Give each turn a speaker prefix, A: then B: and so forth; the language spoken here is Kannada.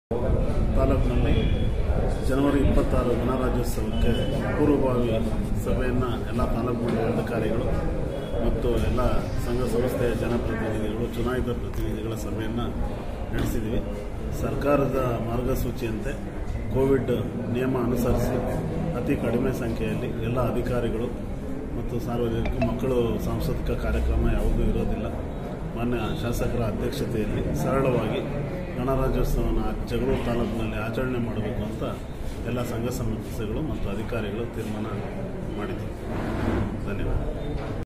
A: ತಾಲೂಕಿನಲ್ಲಿ ಜನವರಿ ಇಪ್ಪತ್ತಾರು ಗಣರಾಜ್ಯೋತ್ಸವಕ್ಕೆ ಪೂರ್ವಭಾವಿ ಸಭೆಯನ್ನು ಎಲ್ಲ ತಾಲೂಕು ಮಂಡಳಿ ಅಧಿಕಾರಿಗಳು ಮತ್ತು ಎಲ್ಲ ಸಂಘ ಸಂಸ್ಥೆಯ ಜನಪ್ರತಿನಿಧಿಗಳು ಚುನಾಯಿತ ಪ್ರತಿನಿಧಿಗಳ ಸಭೆಯನ್ನು ನಡೆಸಿದ್ವಿ ಸರ್ಕಾರದ ಮಾರ್ಗಸೂಚಿಯಂತೆ ಕೋವಿಡ್ ನಿಯಮ ಅನುಸರಿಸಿ ಅತಿ ಕಡಿಮೆ ಸಂಖ್ಯೆಯಲ್ಲಿ ಎಲ್ಲ ಅಧಿಕಾರಿಗಳು ಮತ್ತು ಸಾರ್ವಜನಿಕ ಮಕ್ಕಳು ಸಾಂಸ್ಕೃತಿಕ ಕಾರ್ಯಕ್ರಮ ಯಾವುದೂ ಇರೋದಿಲ್ಲ ಮಾನ್ಯ ಶಾಸಕರ ಅಧ್ಯಕ್ಷತೆಯಲ್ಲಿ ಸರಳವಾಗಿ ಗಣರಾಜ್ಯೋತ್ಸವನ ಜಗಳೂರು ತಾಲೂಕಿನಲ್ಲಿ ಆಚರಣೆ ಮಾಡಬೇಕು ಅಂತ ಎಲ್ಲ ಸಂಘ ಸಂಸ್ಥೆಗಳು ಮತ್ತು ಅಧಿಕಾರಿಗಳು ತೀರ್ಮಾನ ಮಾಡಿದ್ವಿ ಧನ್ಯವಾದ